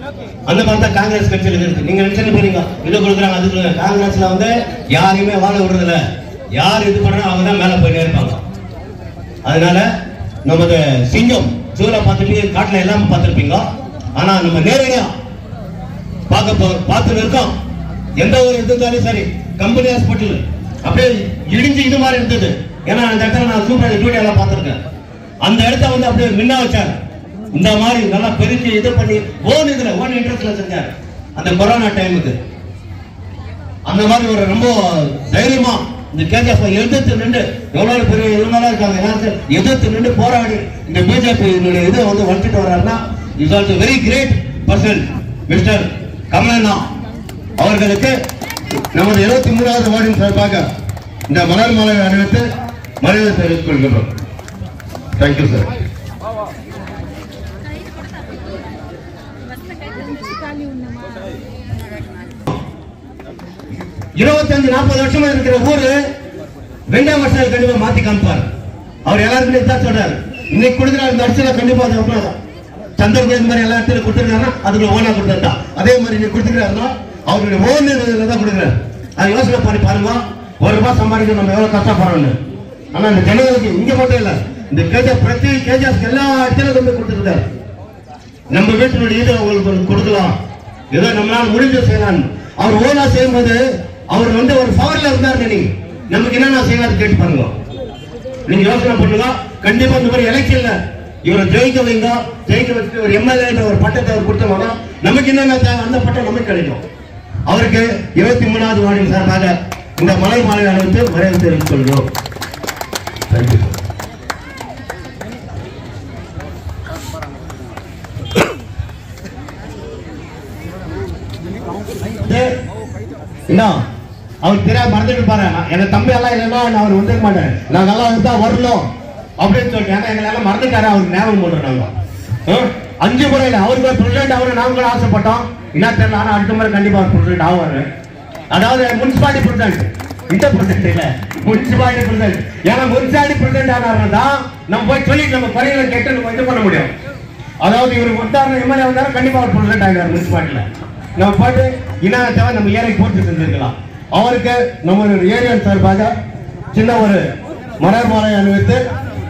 அந்த மாதிரி தான் காங்கிரஸ் கட்சியில் இருக்கு நீங்க நினைச்சு போறீங்க இது கொடுக்குறாங்க அது கொடுக்குறாங்க காங்கிரஸ்ல வந்து யாரையுமே வாழ விடுறதில்ல யார் இது பண்றாங்க அவங்க தான் மேல போயிட்டே இருப்பாங்க அதனால நமது சிங்கம் சூழலை பார்த்துட்டு காட்டுல எல்லாம் பார்த்துருப்பீங்க ஆனா நம்ம நேரடியா பார்க்க போ பார்த்துட்டு இருக்கோம் எந்த ஒரு இது இருந்தாலும் சரி கம்பெனி ஹாஸ்பிட்டல் அப்படியே இடிஞ்சு இது மாதிரி இருந்தது ஏன்னா அந்த இடத்துல நான் சூப்பர் டியூட்டி எல்லாம் பார்த்துருக்கேன் அந்த இடத்த வந்து அப்படியே மின்ன வச்சார் இந்த மாதிரி நல்லா பெருக்கி இது பண்ணி ஓன் இதுல ஓன் இன்ட்ரெஸ்ட்ல செஞ்சார் அந்த கொரோனா டைமுக்கு அந்த மாதிரி ஒரு ரொம்ப தைரியமா இந்த கேஜிஎஃப் எதிர்த்து நின்று எவ்வளவு பெரிய இவங்களா இருக்காங்க எல்லாரும் எதிர்த்து நின்று போராடி இந்த பிஜேபி இதை வந்து வளர்த்துட்டு வர்றாருன்னா is also very great person mister கமலண்ணா அவர்களுக்கு நமது இருபத்தி மூணாவது வார்டின் சார்பாக இந்த மலர் மாலை அணிவித்து மரியாதை தெரிவித்துக் கொள்கிறோம் தேங்க்யூ சார் இருபத்தஞ்சு நாற்பது வருஷமா இருக்கிற ஊரு ரெண்டாம் வருஷம் கண்டிப்பா மாத்தி காமிப்பார் அவர் எல்லாருக்குமே தான் சொல்றாரு இன்னைக்கு கொடுக்குற இந்த அரசியல கண்டிப்பா அது அவ்வளவுதான் சந்திரபாபு இந்த மாதிரி எல்லா இடத்துல கொடுத்துருக்காருன்னா அதுக்கு ஓனா கொடுத்தா அதே மாதிரி நீங்க கொடுத்துருக்காருன்னா அவருடைய ஓன் இதுல தான் கொடுக்குறாரு அது யோசனை பண்ணி பாருங்க ஒரு ரூபாய் சம்பாதிக்க நம்ம எவ்வளவு கஷ்டப்படுறோம்னு ஆனா இந்த ஜனங்களுக்கு இங்க மட்டும் இல்ல இந்த கேஜா பிரதி கேஜாஸ்க்கு எல்லா இடத்துலயும் கொண்டு கொடுத்துருக்காரு நம்ம வீட்டினுடைய இது அவங்களுக்கு ஒண்ணு கொடுக்கலாம் ஏதோ நம்மளால முடிஞ்ச செய்யலாம் அவர் ஓனா செய்யும்போது அவர் வந்து ஒரு பவர்ல இருந்தாரு நீங்க நமக்கு என்னென்ன செய்யலாம் கேட்டு பாருங்க நீங்க யோசனை பண்ணுங்க கண்டிப்பா இந்த மாதிரி எலெக்ஷன்ல இவரை ஜெயிக்க வைங்க ஜெயிக்க வச்சுட்டு ஒரு எம்எல்ஏ ஒரு பட்டத்தை அவர் கொடுத்தோம்னா நமக்கு என்னென்ன தேவை அந்த பட்டம் நமக்கு கிடைக்கும் அவருக்கு இருபத்தி மூணாவது வார்டின் சார்பாக இந்த மலை மாலை அணிவித்து மரியாதை தெரிவித்துக் கொள்கிறோம் தேங்க்யூ என்ன அவர் தெரியாம மறந்துட்டு பாரு நான் என் தம்பி எல்லாம் இல்லைன்னா நான் அவர் வந்துக்க மாட்டேன் நான் நல்லா இருந்தா வரணும் அப்படின்னு சொல்லிட்டு ஏன்னா எங்களை எல்லாம் மறந்துட்டாரு அவருக்கு ஞாபகம் பண்றோம் நாங்க ஆ? அஞ்சு முறையில் அவருக்கு பிரசிடென்ட் அவரு நாங்க கூட ஆசைப்பட்டோம் என்ன தெரியல ஆனா அடுத்த முறை கண்டிப்பா அவர் பிரசிடென்ட் ஆவாரு அதாவது முனிசிபாலிட்டி பிரசிடென்ட் இந்த பிரசிடென்ட் இல்ல முனிசிபாலிட்டி பிரசிடென்ட் ஏன்னா முனிசிபாலிட்டி பிரசிடென்ட் ஆனாருன்னா தான் நம்ம போய் சொல்லி நம்ம குறைகளை கேட்டு நம்ம இது பண்ண முடியும் அதாவது இவர் வந்தாரு எம்எல்ஏ வந்தாரு கண்டிப்பா அவர் பிரசிடென்ட் ஆகிறார் முனிசிபாலிட்டியில நம்ம போயிட்டு இன தேவை நம்ம ஏரியாக்கு போட்டு செஞ்சிருக்கலாம் அவருக்கு நம்ம ஒரு ஏரியா சார்பாக சின்ன ஒரு மலர் மாலை அணிவித்து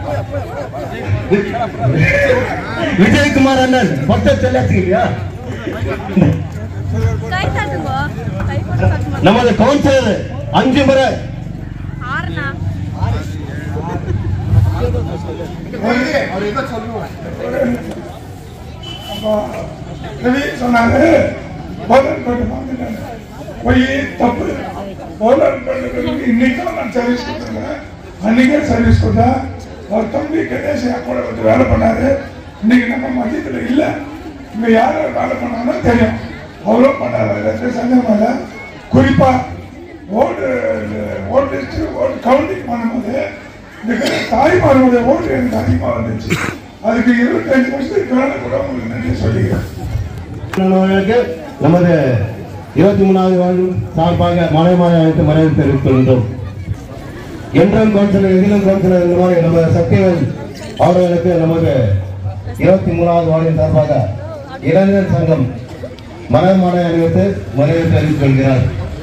விஜயகுமார் அண்ணன் மொத்த செல்லாச்சு இல்லையா கை தட்டுங்கோ கை போட்டு தட்ட மாட்டோம் நமது கவுன்சிலர் அஞ்சு முறை ஆறுனா ரவி சொன்னாங்க போலர் பண்ண வாங்கினாங்க போய் தப்பு போலர் பண்ணுறதுக்கு இன்னைக்கு தான் நான் சர்வீஸ் கொடுத்துருக்கேன் அன்னைக்கே சர்வீஸ் கொடுத்தா அவர் தம்பி கணேஷ் என் கூட வந்து வேலை பண்ணாரு இன்னைக்கு நம்ம மதியத்தில் இல்லை இங்க யார் யார் வேலை பண்ணாங்கன்னா தெரியும் அவரும் பண்ணாரு அதுல சந்தேகம் இல்லை குறிப்பா ஓட்டு ஓட்டு லிஸ்ட் ஓட்டு கவுண்டிங் பண்ணும்போது இந்த தாய்மார்களுடைய ஓட்டு எனக்கு அதிகமாக வந்துச்சு அதுக்கு இருபத்தஞ்சு வருஷத்துக்கு மேலே கூட உங்களுக்கு நன்றி சொல்லிக்கிறேன் அவர்களுக்கு நமது இருபத்தி மூணாவது வார்டு சார்பாக மலை மாலை அழைத்து மரியாதை தெரிவித்துக் கொள்கின்றோம் என்றும் கவுன்சிலர் எதிலும் கவுன்சிலர் இந்த மாதிரி நமது சக்திவேல் அவர்களுக்கு நமது இருபத்தி மூணாவது வார்டின் சார்பாக இளைஞர் சங்கம் மலர் மாலை அணிவித்து மரியாதை தெரிவித்துக் கொள்கிறார்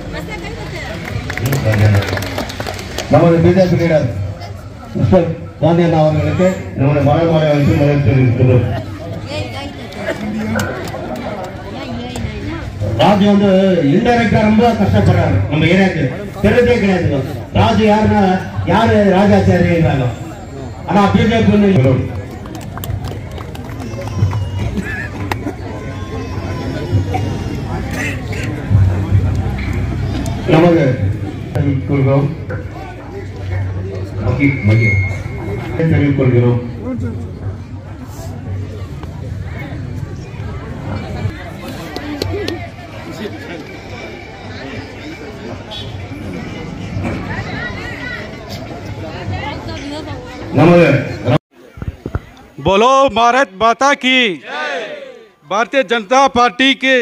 நமது பிஜேபி லீடர் மிஸ்டர் காந்தி அண்ணா அவர்களுக்கு நமது மலர் மாலை அணிவித்து மரியாதை தெரிவித்துள்ளோம் ராஜு வந்து இன்டைரக்டா ரொம்ப கஷ்டப்படுறாரு நம்ம ஏரியாக்கு தெரிஞ்சே கிடையாது ராஜு யாருன்னா யாரு ராஜாச்சாரியாங்க ஆனா பிஜேபி நமது தெரிவித்துக் கொள்கிறோம் மகி மகி தெரிவித்துக் கொள்கிறோம் நமது बोलो भारत माता की भारतीय जनता ಪಾರ್ಟಿ की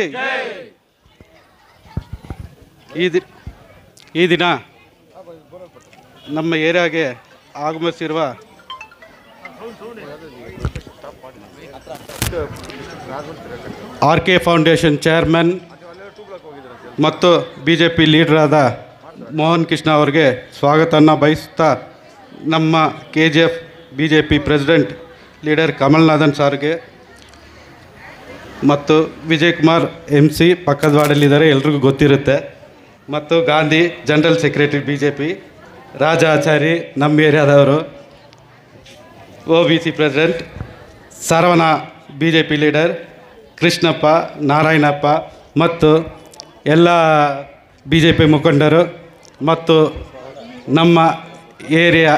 ಈ ದಿ ಈ ದಿನ ನಮ್ಮ ಏರಿಯಾಗೆ ಆಗಮಿಸಿರುವ ಆರ್ ಕೆ ಫೌಂಡೇಶನ್ ಚೇರ್ಮನ್ ಮತ್ತು ಬಿ ಜೆ ಪಿ ಲೀಡ್ರಾದ ಮೋಹನ್ ಕೃಷ್ಣ ಅವರಿಗೆ ಸ್ವಾಗತವನ್ನು ಬಯಸುತ್ತಾ ನಮ್ಮ K G F B J P president leader Kamalnathan ಸರ್ಗೆ ಮತ್ತು ವಿಜಯ್ ಕುಮಾರ್ ಎಮ್ ಸಿ ಪಕ್ಕದ ವಾರ್ಡಲ್ಲಿದ್ದಾರೆ ಎಲ್ರಿಗೂ ಗೊತ್ತಿರುತ್ತೆ ಮತ್ತು Gandhi general secretary B J P Raja Achari ನಮ್ಮ ಏರಿಯಾದವರು O B C president Saravana B J P leader Krishnappa Narayanappa ಮತ್ತು ಎಲ್ಲ ಬಿ ಜೆ ಪಿ ಮುಖಂಡರು ಮತ್ತು ನಮ್ಮ ಏರಿಯಾ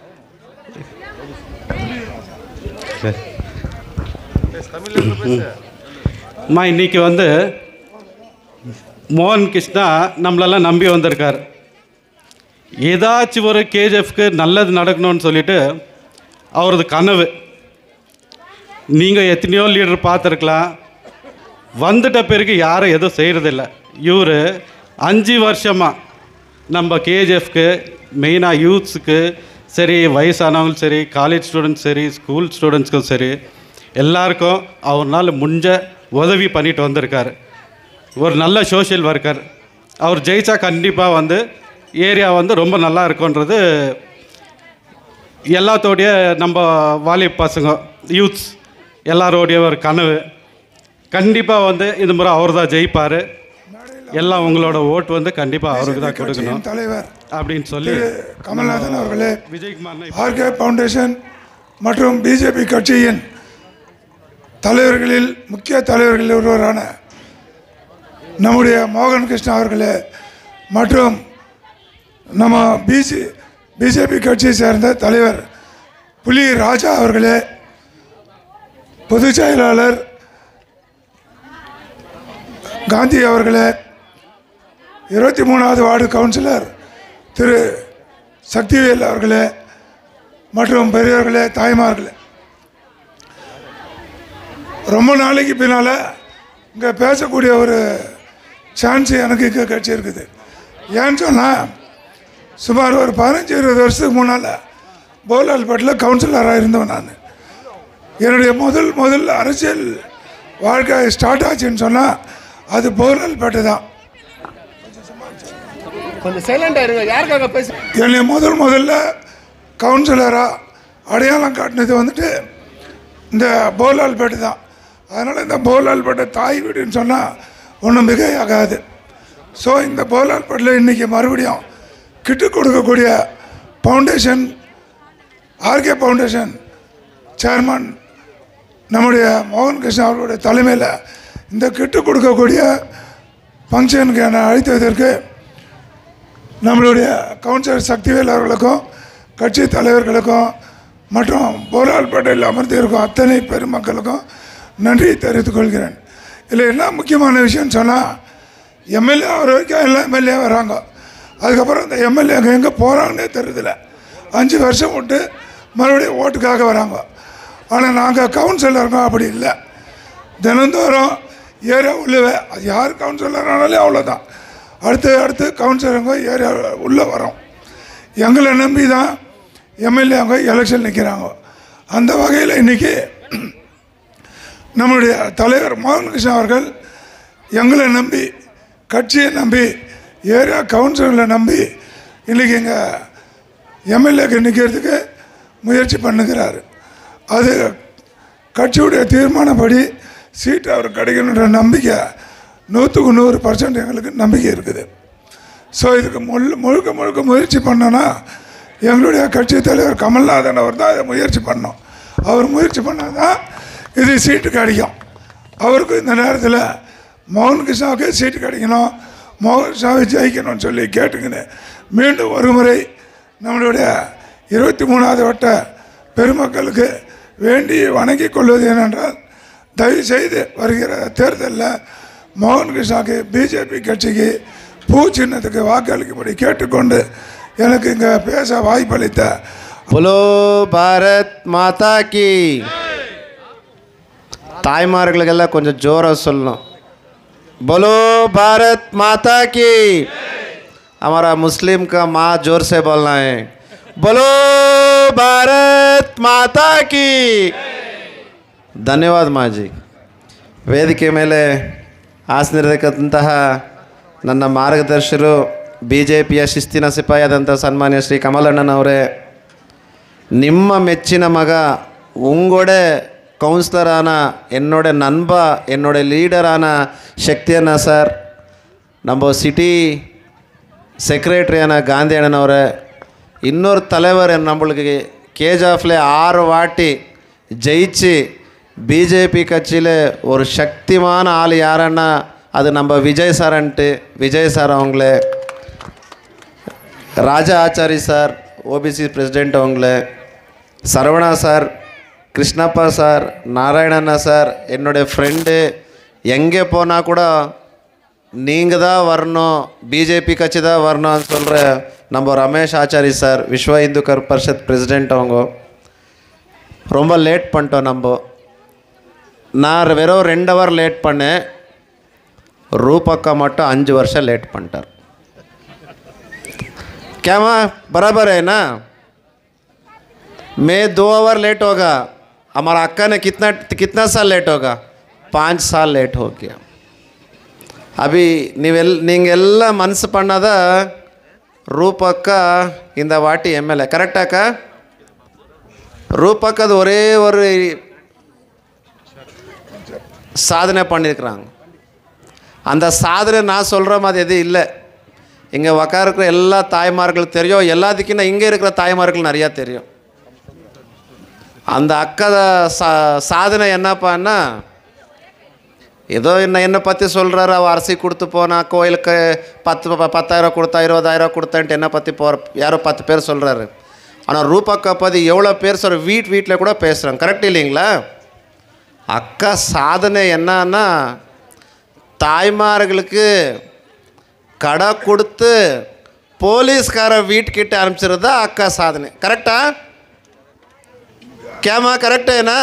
அம்மா இன்னைக்கு வந்து மோகன் கிருஷ்ணா நம்மளெல்லாம் நம்பி வந்திருக்கார் ஏதாச்சும் ஒரு கேஜிஎஃப்க்கு நல்லது நடக்கணும்னு சொல்லிட்டு அவரது கனவு நீங்கள் எத்தனையோ லீடர் பார்த்துருக்கலாம் வந்துட்ட பிறகு யாரும் எதுவும் செய்கிறதில்ல இவர் அஞ்சு வருஷமாக நம்ம கேஜிஎஃப்க்கு மெயினாக யூத்ஸுக்கு சரி வயசானவங்களும் சரி காலேஜ் ஸ்டூடெண்ட்ஸ் சரி ஸ்கூல் ஸ்டூடெண்ட்ஸ்க்கும் சரி எல்லாருக்கும் அவர்னால முடிஞ்ச உதவி பண்ணிட்டு வந்திருக்காரு ஒரு நல்ல சோஷியல் ஒர்க்கர் அவர் ஜெயிச்சா கண்டிப்பாக வந்து ஏரியா வந்து ரொம்ப நல்லா இருக்குன்றது எல்லாத்தோடைய நம்ம வாலிப பசங்க யூத்ஸ் எல்லாரோடைய ஒரு கனவு கண்டிப்பாக வந்து இந்த முறை அவர் தான் ஜெயிப்பார் எல்லாம் உங்களோட ஓட்டு வந்து கண்டிப்பாக அவருக்கு தான் கொடுக்கணும் கட்சியின் தலைவர் அப்படின்னு சொல்லி திரு கமல்நாதன் அவர்களே விஜயகுமார் ஆர்கே ஃபவுண்டேஷன் மற்றும் பிஜேபி கட்சியின் தலைவர்களில் முக்கிய தலைவர்களில் ஒருவரான நம்முடைய மோகன் கிருஷ்ணா அவர்களே மற்றும் நம்ம பிசி பிஜேபி கட்சியை சேர்ந்த தலைவர் புலி ராஜா அவர்களே பொதுச் செயலாளர் காந்தி அவர்களே இருபத்தி மூணாவது வார்டு கவுன்சிலர் திரு சக்திவேல் அவர்களே மற்றும் பெரியவர்களே தாய்மார்களே ரொம்ப நாளைக்கு பின்னால் இங்கே பேசக்கூடிய ஒரு சான்ஸ் எனக்கு இங்கே கிடச்சி இருக்குது ஏன்னு சொன்னால் சுமார் ஒரு பதினஞ்சு இருபது வருஷத்துக்கு முன்னால் போலால்பேட்டில் கவுன்சிலராக இருந்தவன் நான் என்னுடைய முதல் முதல் அரசியல் வாழ்க்கை ஸ்டார்ட் ஆச்சுன்னு சொன்னால் அது போலால்பேட்டை தான் கொஞ்சம் சைலண்டா இருங்க யாருக்காக பேச என்னை முதல் முதல்ல கவுன்சிலராக அடையாளம் காட்டினது வந்துட்டு இந்த போலால்பேட்டை தான் அதனால் இந்த போலால்பேட்டை தாய் வீடுன்னு சொன்னால் ஒன்றும் மிகையாகாது ஸோ இந்த போலால்பேட்டில் இன்றைக்கி மறுபடியும் கிட்டு கொடுக்கக்கூடிய ஃபவுண்டேஷன் ஆர்கே ஃபவுண்டேஷன் சேர்மன் நம்முடைய மோகன் கிருஷ்ணன் அவர்களுடைய தலைமையில் இந்த கிட்டு கொடுக்கக்கூடிய ஃபங்க்ஷனுக்கு என்னை அழைத்ததற்கு நம்மளுடைய கவுன்சிலர் சக்திவேல் அவர்களுக்கும் கட்சி தலைவர்களுக்கும் மற்றும் போரால்பேட்டையில் அமர்ந்திருக்கும் அத்தனை பெருமக்களுக்கும் நன்றி தெரிவித்துக் கொள்கிறேன் இதில் என்ன முக்கியமான விஷயம்னு சொன்னால் எம்எல்ஏ ஆகிற வரைக்கும் எல்லாம் எம்எல்ஏ வராங்க அதுக்கப்புறம் இந்த எம்எல்ஏ அங்கே எங்கே போகிறாங்கன்னே தெரியுதில்ல அஞ்சு வருஷம் விட்டு மறுபடியும் ஓட்டுக்காக வராங்க ஆனால் நாங்கள் கவுன்சிலருங்க அப்படி இல்லை தினந்தோறும் ஏரியா உள்ளவே அது யார் கவுன்சிலர் ஆனாலே அவ்வளோதான் அடுத்து அடுத்து கவுன்சிலருங்க ஏரியா உள்ளே வரோம் எங்களை நம்பி தான் எம்எல்ஏங்க எலெக்ஷன் நிற்கிறாங்க அந்த வகையில் இன்றைக்கி நம்மளுடைய தலைவர் மோகன் கிருஷ்ணன் அவர்கள் எங்களை நம்பி கட்சியை நம்பி ஏரியா கவுன்சிலர்களை நம்பி இன்றைக்கி எங்கள் எம்எல்ஏக்கு நிற்கிறதுக்கு முயற்சி பண்ணுகிறார் அது கட்சியுடைய தீர்மானப்படி சீட்டு அவர் கிடைக்கணுன்ற நம்பிக்கை நூற்றுக்கு நூறு பர்சன்ட் எங்களுக்கு நம்பிக்கை இருக்குது ஸோ இதுக்கு முழு முழுக்க முழுக்க முயற்சி பண்ணோன்னா எங்களுடைய கட்சி தலைவர் கமல்நாதன் அவர் தான் இதை முயற்சி பண்ணோம் அவர் முயற்சி பண்ணால் தான் இது சீட்டு கிடைக்கும் அவருக்கு இந்த நேரத்தில் மோகன் கிருஷ்ணாவுக்கு சீட்டு கிடைக்கணும் மோகன் கிருஷ்ணாவை ஜெயிக்கணும்னு சொல்லி கேட்டுக்கின்னு மீண்டும் ஒரு முறை நம்மளுடைய இருபத்தி மூணாவது வட்ட பெருமக்களுக்கு வேண்டி வணங்கிக் கொள்வது என்னென்றால் தயவு செய்து வருகிற தேர்தலில் மோகன் கிருஷ்ணாக்கு பிஜேபி கட்சிக்கு பூ சின்னத்துக்கு வாக்களிக்கும்படி கேட்டுக்கொண்டு எனக்கு இங்கே பேச வாய்ப்பளித்த बोलो பாரத் மாதா கி தாய்மார்களுக்கெல்லாம் கொஞ்சம் ஜோராக சொல்லணும் बोलो भारत माता की हमारा मुस्लिम का माँ जोर से बोलना है बोलो भारत माता की धन्यवाद माँ जी ವೇದಿಕೆ ಮೇಲೆ ಆಸನಿರತಕ್ಕಂತಹ ನನ್ನ ಮಾರ್ಗದರ್ಶರು ಬಿ ಜೆ ಪಿಯ ಶಿಸ್ತಿನ ಸಿಪಾಯಿಯಾದಂಥ ಸನ್ಮಾನ್ಯ ಶ್ರೀ ಕಮಲಣ್ಣನವರೇ ನಿಮ್ಮ ಮೆಚ್ಚಿನ ಮಗ உங்களோட கவுன்சிலரான என்னோட நண்பா என்னோட லீடரான சக்தியண்ணா சார் நம்ம சிட்டி செக்ரட்டரியான காந்தி அண்ணனவரை இன்னொரு தலைவர் நம்மளுக்கு கேஜாஃபில் ஆறு வாட்டி ஜெயிச்சு பிஜேபி கட்சியில் ஒரு சக்திமான ஆள் யாருன்னா அது நம்ம விஜய் சார்ன்ட்டு விஜய் சார் அவங்களே Raja Achari sir OBC president அவங்கள சரவணா சார் கிருஷ்ணப்பா சார் நாராயணண்ணா சார் என்னுடைய ஃப்ரெண்டு எங்கே போனால் கூட நீங்கள் தான் வரணும் பிஜேபி கட்சி தான் வரணும்னு சொல்கிற நம்ம ரமேஷ் ஆச்சாரி சார் விஸ்வ இந்து கர் பரிஷத் பிரசிடெண்ட் அவங்க ரொம்ப லேட் பண்ணிட்டோம் நம்ம நான் வெறும் ரெண்டு ஹவர் லேட் பண்ணேன் ரூபக்கா மட்டும் அஞ்சு வருஷம் லேட் பண்ணிட்டார் क्या माँ बराबर है ना मैं दो आवर लेट होगा हमारा अक्का ने कितना कितना साल लेट होगा पाँच साल लेट हो गया ಅಭಿ ನೀವೆಲ್ಲ ನೀಂಗೆಲ್ಲ ಮನಸ್ಸು ಪಣ್ಣದ ರೂಪಕ್ಕ இந்த வாட்டி எம்எல்ஏ கரெக்டாக்கா ரூபக்கது ஒரே ஒரு சாதனை பண்ணியிருக்கிறாங்க அந்த சாதனை நான் சொல்கிற மாதிரி எதுவும் இல்லை இங்கே உக்காருக்கிற எல்லா தாய்மார்களுக்கு தெரியும் எல்லாத்துக்கும் இங்கே இருக்கிற தாய்மார்கள் நிறையா தெரியும் அந்த அக்கா சா சாதனை என்னப்பான்னா ஏதோ என்ன என்னை பற்றி சொல்கிறாரு அவள் அரிசி கொடுத்து போனா கோயிலுக்கு பத்து ப- பத்தாயிரம் கொடுத்தா இருபதாயிரம் கொடுத்தான்ட்டு என்னை பற்றி போகிற யாரோ பத்து பேர் சொல்கிறாரு ஆனால் ரூபாக்கா பற்றி எவ்வளோ பேர் சொல்கிற வீட் வீட்டில் கூட பேசுகிறாங்க கரெக்ட் இல்லைங்களா அக்கா சாதனை என்னன்னா தாய்மார்களுக்கு கடை கொடுத்து போலீஸ்கார வீட்டுக்கிட்ட அனுப்பிச்சிருந்தா அக்கா சாதனை கரெக்டா கேமா கரெக்டேனா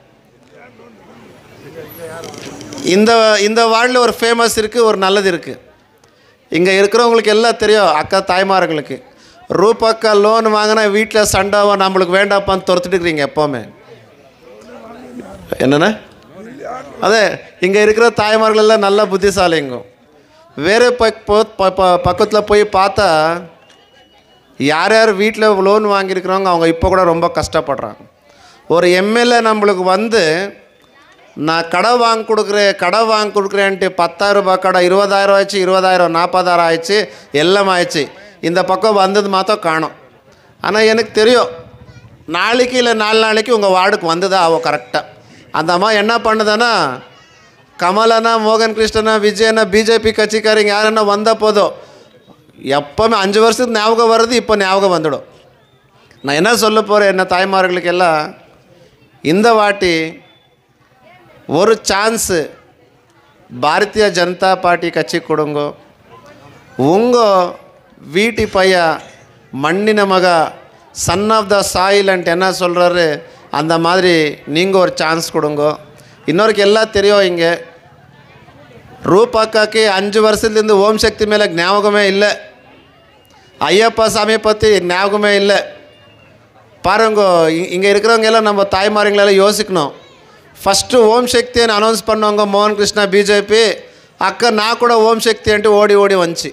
இந்த இந்த வார்டில் ஒரு ஃபேமஸ் இருக்குது ஒரு நல்லது இருக்குது இங்கே இருக்கிறவங்களுக்கு எல்லாம் தெரியும் அக்கா தாய்மார்களுக்கு ரூபாக்கா லோன் வாங்கினா வீட்டில் சண்டாவா நம்மளுக்கு வேண்டாப்பான்னு துரத்துட்டு இருக்கிறீங்க எப்போவுமே என்னண்ணே அதே இங்கே இருக்கிற தாய்மார்கள் எல்லாம் நல்ல புத்திசாலிங்க வேறு பக்கத்தில் போய் பார்த்தா யார் யார் வீட்டில் லோன் வாங்கியிருக்கிறவங்க அவங்க இப்போ கூட ரொம்ப கஷ்டப்படுறாங்க ஒரு எம்எல்ஏ நம்மளுக்கு வந்து நான் கடை வாங்கி கொடுக்குறேன் கடை வாங்கி கொடுக்குறேன்ட்டு பத்தாயிரம் ரூபாய் கடை இருபதாயிரம் ஆயிடுச்சு இருபதாயிரம் நாற்பதாயிரம் ஆயிடுச்சு எல்லாம் ஆயிடுச்சு இந்த பக்கம் வந்தது மாத்திரம் காணும் ஆனால் எனக்கு தெரியும் நாளைக்கு இல்லை நாலு நாளைக்கு உங்கள் வார்டுக்கு வந்ததா ஆகும் கரெக்டாக அந்த அம்மா என்ன பண்ணுதுன்னா கமலனா மோகன் கிருஷ்ணனா விஜயனா பிஜேபி கட்சிக்காரங்க யாருன்னா வந்தால் போதும் எப்போவுமே அஞ்சு வருஷத்துக்கு ஞாபகம் வர்றது இப்போ ஞாபகம் வந்துடும் நான் என்ன சொல்ல போகிறேன் என்ன தாய்மார்களுக்கு எல்லாம் இந்த வாட்டி ஒரு ಚಾನ್ಸ್ ಭಾರತೀಯ ಜನತಾ ಪಾರ್ಟಿ ಕಚ್ಚಿ ಕೊಡುಂಗೋ ಉಂಗೋ வீட்டு பைய மண்ணின மக son of the soil and என்ன சொல்கிறாரு அந்த மாதிரி நீங்கள் ஒரு சான்ஸ் கொடுங்கோ இன்னொருக்கு எல்லாம் தெரியும் இங்கே ரூபாக்காக்கு அஞ்சு வருஷத்துலேருந்து ஓம் சக்தி மேலே ஞாபகமே இல்லை ஐயப்பா சாமியை பற்றி ஞாபகமே இல்லை பாருங்க இங்கே இருக்கிறவங்க எல்லாம் நம்ம தாய்மார்களெல்லாம் யோசிக்கணும் ఫస్ట్ ఓం శక్తి అని అనౌన్స్ பண்ணவங்க மோகன் கிருஷ்ணா பிஜேபி அக்கா நான் கூட ஓம் சக்தி அன்ட்டு ஓடி ஓடி வந்துச்சு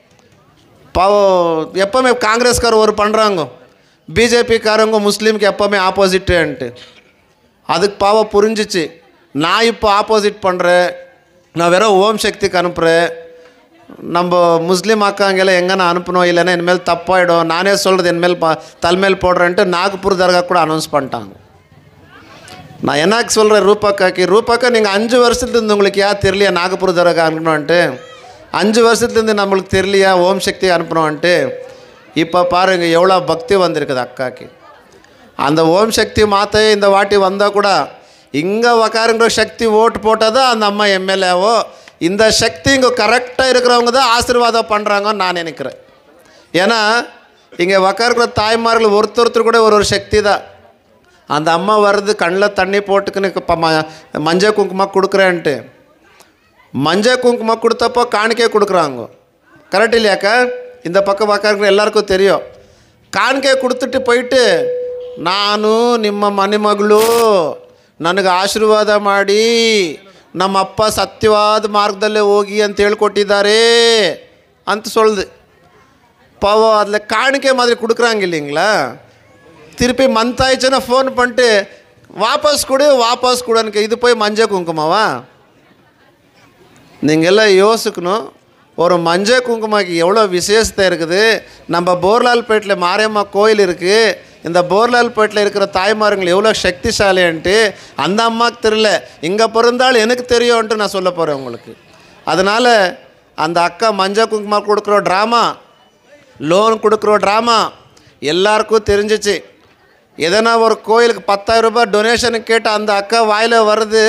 பாவம் எப்போவுமே காங்கிரஸ்கார் ஒரு பண்ணுறாங்க பிஜேபிக்காரங்க முஸ்லீம்க்கு எப்போவுமே ஆப்போசிட்டுன்ட்டு அதுக்கு பாவம் புரிஞ்சிச்சு நான் இப்போ ஆப்போசிட் பண்ணுறேன் நான் வெறும் ஓம் சக்திக்கு அனுப்புகிறேன் நம்ம முஸ்லீம் அக்காங்கெல்லாம் எங்கே நான் அனுப்பணும் இல்லைன்னா இனிமேல் தப்பாயிடும் நானே சொல்கிறது இனிமேல் பா தலைமையில் போடுறேன்ட்டு நாகப்பூர் தர்கா கூட அனௌன்ஸ் பண்ணிட்டாங்க நான் என்னக்கு சொல்கிறேன் ரூபாக்காக்கு ரூபாக்கா நீங்கள் அஞ்சு வருஷத்துலேருந்து உங்களுக்கு யா தெரியலையா நாகப்பூர் தர்கா அனுப்பணும்ன்ட்டு அஞ்சு வருஷத்துலேருந்து நம்மளுக்கு தெரியலையா ஓம் சக்தி அனுப்பணும்ன்ட்டு இப்போ பாருங்கள் எவ்வளோ பக்தி வந்திருக்குது அக்காக்கு அந்த ஓம் சக்தி மாத்தே இந்த வாட்டி வந்தால் கூட இங்கே உக்காருங்கிற சக்தி ஓட்டு போட்டால் தான் அந்த அம்மா எம்எல்ஏவோ இந்த சக்தி இங்கே கரெக்டாக இருக்கிறவங்க தான் ஆசீர்வாதம் பண்ணுறாங்கன்னு நான் நினைக்கிறேன் ஏன்னா இங்கே உக்காருக்கிற தாய்மார்கள் ஒருத்தர் ஒருத்தர் கூட ஒரு ஒரு சக்தி தான் அந்த அம்மா வர்றது கண்ணில் தண்ணி போட்டுக்குன்னு இப்போ ம மஞ்சள் குங்குமம் கொடுக்குறேன்ட்டு மஞ்சள் குங்குமம் கொடுத்தப்போ காணிக்கை கொடுக்குறாங்க கரெக்ட் இல்லையாக்கா இந்த பக்கம் உக்காருக்கிற எல்லாருக்கும் தெரியும் ಕಾಣಿಕೆ ಕೊಡ್ತಿಟ್ಟು போயிட்டு ನಾನು ನಿಮ್ಮ ಮನೆ ಮಗಳು ನನಗೆ ಆಶೀರ್ವಾದ ಮಾಡಿ ನಮ್ಮ ಅಪ್ಪ ಸತ್ಯವಾದ ಮಾರ್ಗದಲ್ಲೇ ಹೋಗಿ ಅಂತ ಹೇಳ್ಕೊಟ್ಟಿದ್ದಾರೆ ಅಂತ சொல்லுது பாவம் அதில் காணிக்கை மாதிரி கொடுக்குறாங்க இல்லைங்களா திருப்பி மந்தாயிச்சுன்னா ஃபோன் பண்ணிட்டு வாபஸ் கொடு வாபஸ் கொடுன்னு இது போய் மஞ்சள் குங்குமவா நீங்கள் எல்லாம் யோசிக்கணும் ஒரு மஞ்சள் குங்குமக்கு எவ்வளோ விசேஷத்தை இருக்குது நம்ம போர்லால்பேட்டில் மாரியம்மா கோயில் இருக்குது இந்த போர்லால்பேட்டில் இருக்கிற தாய்மாருங்கள் எவ்வளோ சக்திசாலின்ட்டு அந்த அம்மாவுக்கு தெரியல இங்கே பிறந்தாலும் எனக்கு தெரியும்ன்ட்டு நான் சொல்ல போகிறேன் உங்களுக்கு அதனால் அந்த அக்கா மஞ்சள் குங்குமம் கொடுக்குற ட்ராமா லோன் கொடுக்குற ட்ராமா எல்லாருக்கும் தெரிஞ்சிச்சு எதனா ஒரு கோயிலுக்கு பத்தாயிரம் ரூபாய் டொனேஷனுக்கு கேட்டு அந்த அக்கா வாயில் வருது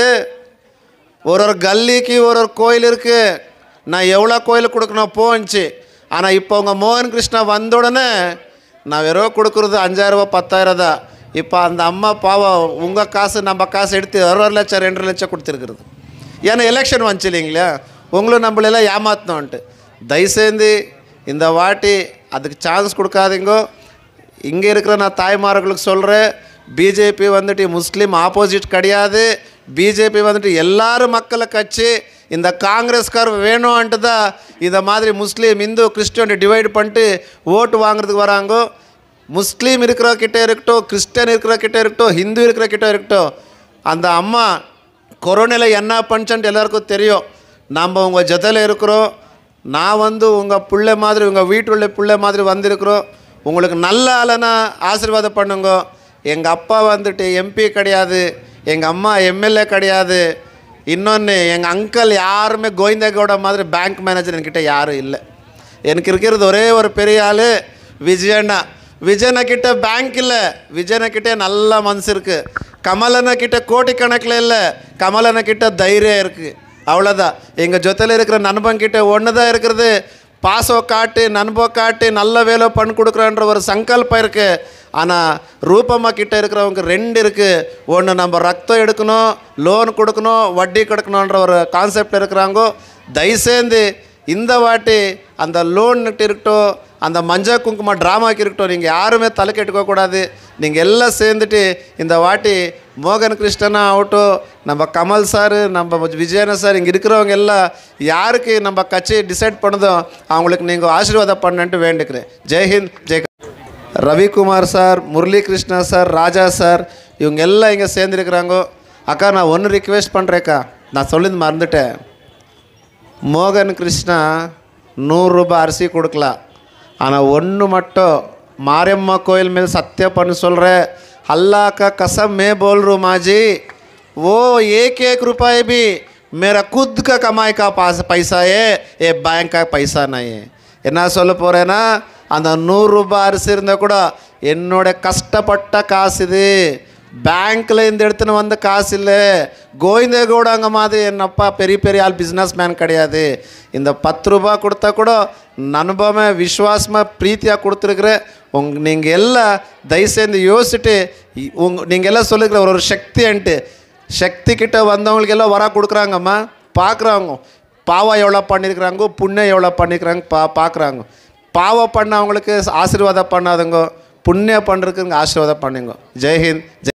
ஒரு ஒரு கல்லிக்கு ஒரு ஒரு கோயில் இருக்குது நான் எவ்வளோ கோயிலுக்கு கொடுக்கணும் போச்சு ஆனால் இப்போ உங்கள் மோகன் கிருஷ்ணா வந்த உடனே நான் வெறும் கொடுக்குறது அஞ்சாயிரரூபா பத்தாயிரம் தான் இப்போ அந்த அம்மா பாவம் உங்கள் காசு நம்ம காசு எடுத்து ஒரு ஒரு லட்சம் ரெண்டு லட்சம் கொடுத்துருக்குறது ஏன்னா எலெக்ஷன் வந்துச்சு இல்லைங்களா உங்களும் நம்மளெல்லாம் ஏமாத்தணும்ன்ட்டு தயவுசெய்து இந்த வாட்டி அதுக்கு சான்ஸ் கொடுக்காதீங்கோ இங்கே இருக்கிற நான் தாய்மார்களுக்கு சொல்கிறேன் பிஜேபி வந்துட்டு முஸ்லீம் ஆப்போசிட் கிடையாது பிஜேபி வந்துட்டு எல்லாரும் மக்களை கட்சி இந்த காங்கிரஸ்கார் வேணும்ன்ட்டு தான் இதை மாதிரி முஸ்லீம் இந்து கிறிஸ்டியன் டிவைட் பண்ணிட்டு ஓட்டு வாங்குறதுக்கு வராங்கோ முஸ்லீம் இருக்கிறவங்கிட்ட இருக்கட்டும் கிறிஸ்டியன் இருக்கிறவங்கிட்ட இருக்கட்டும் ஹிந்து இருக்கிறவங்கிட்ட இருக்கட்டும் அந்த அம்மா கொரோனாவில் என்ன பண்ணுச்சுன்ட்டு எல்லாருக்கும் தெரியும் நம்ம உங்கள் ஜொத்தையில் இருக்கிறோம் நான் வந்து உங்கள் பிள்ளை மாதிரி உங்கள் வீட்டுள்ள பிள்ளை மாதிரி வந்திருக்கிறோம் உங்களுக்கு நல்ல ஆளனா ஆசீர்வாதம் பண்ணுங்க எங்கள் அப்பா வந்துட்டு எம்பி கிடையாது எங்கள் அம்மா எம்எல்ஏ கிடையாது இன்னொன்று எங்கள் அங்கிள் யாருமே கோவிந்தகவுடா மாதிரி பேங்க் மேனேஜர் என்கிட்ட யாரும் இல்லை எனக்கு இருக்கிறது ஒரே ஒரு பெரிய ஆள் விஜயண்ணா விஜயண்ணா கிட்ட பேங்க் இல்லை விஜயண்ணா கிட்ட நல்ல மனசு இருக்குது கமலண்ணா கிட்ட கோடி கணக்கில் இல்லை கமலண்ணா கிட்ட தைரியம் இருக்குது அவ்வளோதான் எங்கள் ஜொத்தையில் இருக்கிற நண்பன் கிட்ட ஒன்று தான் இருக்கிறது பாசம் காட்டு நண்பம் காட்டு நல்ல வேலை பண்ணி கொடுக்குறன்ற ஒரு சங்கல்பம் இருக்குது ஆனால் ரூபம்மா கிட்ட இருக்கிறவங்க ரெண்டு இருக்குது ஒன்று நம்ம ரத்தம் எடுக்கணும் லோன் கொடுக்கணும் வட்டி கொடுக்கணுன்ற ஒரு கான்செப்ட் இருக்கிறாங்கோ தயவுசேர்ந்து இந்த வாட்டி அந்த லோன்னுட்டு இருக்கட்டும் அந்த மஞ்சள் குங்கும ட்ராமாக்கு இருக்கட்டும் நீங்கள் யாருமே தலை கெட்டுக்கக்கூடாது நீங்கள் எல்லாம் சேர்ந்துட்டு இந்த வாட்டி மோகன் கிருஷ்ணனா ஆகட்டும் நம்ம கமல் சார் நம்ம விஜயன சார் இங்கே இருக்கிறவங்க எல்லாம் யாருக்கு நம்ம கட்சி டிசைட் பண்ணுதோ அவங்களுக்கு நீங்கள் ஆசீர்வாதம் பண்ணுன்ட்டு வேண்டிக்கிறேன் ஜெய்ஹிந்த் ஜெய் Ravikumar sir Murali Krishna sir Raja sir இவங்க எல்லாம் இங்கே சேர்ந்துருக்குறாங்க அக்கா நான் ஒன்று ரிக்வெஸ்ட் பண்ணுறேக்கா நான் சொல்லிந்து மறந்துட்டேன் மோகன் கிருஷ்ணா நூறுரூபா அரிசி கொடுக்கலாம் ஆனால் ஒன்று மட்டும் மாரியம்மா கோயில் மேல் சத்தியம் பண்ணி சொல்கிறேன் अल्लाह का कसम मैं बोल रहा हूँ माँ जी वो एक एक रुपये भी मेरा खुद का कमाई का पास पैसा है ये बैंक का पैसा नहीं है என்ன சொல்ல போகிறேன்னா அந்த நூறுரூபா அரிசி இருந்தால் கூட என்னோட கஷ்டப்பட்ட காசு இது பேங்க்கில் இந்த எடுத்துன்னு வந்த காசு இல்லை கோவிந்தேகவுட அங்கே மாதிரி என்னப்பா பெரிய பெரிய ஆள் பிஸ்னஸ் மேன் கிடையாது இந்த பத்து ரூபா கொடுத்தா கூட நண்பமே விஸ்வாசமாக ப்ரீத்தியாக கொடுத்துருக்குறேன் உங் நீங்கள் எல்லாம் தயவுசெய்து யோசிச்சுட்டு இ- உங்க நீங்கள் எல்லாம் சொல்லிக்கிற ஒரு ஒரு சக்தின்ட்டு சக்தி கிட்ட வந்தவங்களுக்கு எல்லாம் வரா கொடுக்குறாங்கம்மா பார்க்குறாங்க பாவம் எவ்வளோ பண்ணியிருக்கிறாங்க புண்ணியம் எவ்வளோ பண்ணியிருக்கிறாங்க பா பார்க்குறாங்க பாவம் பண்ணவங்களுக்கு ஆசீர்வாதம் பண்ணாதுங்க புண்ணியம் பண்ணுறதுக்கு ஆசீர்வாதம் பண்ணுங்க ஜெய்ஹிந்த் ஜெய்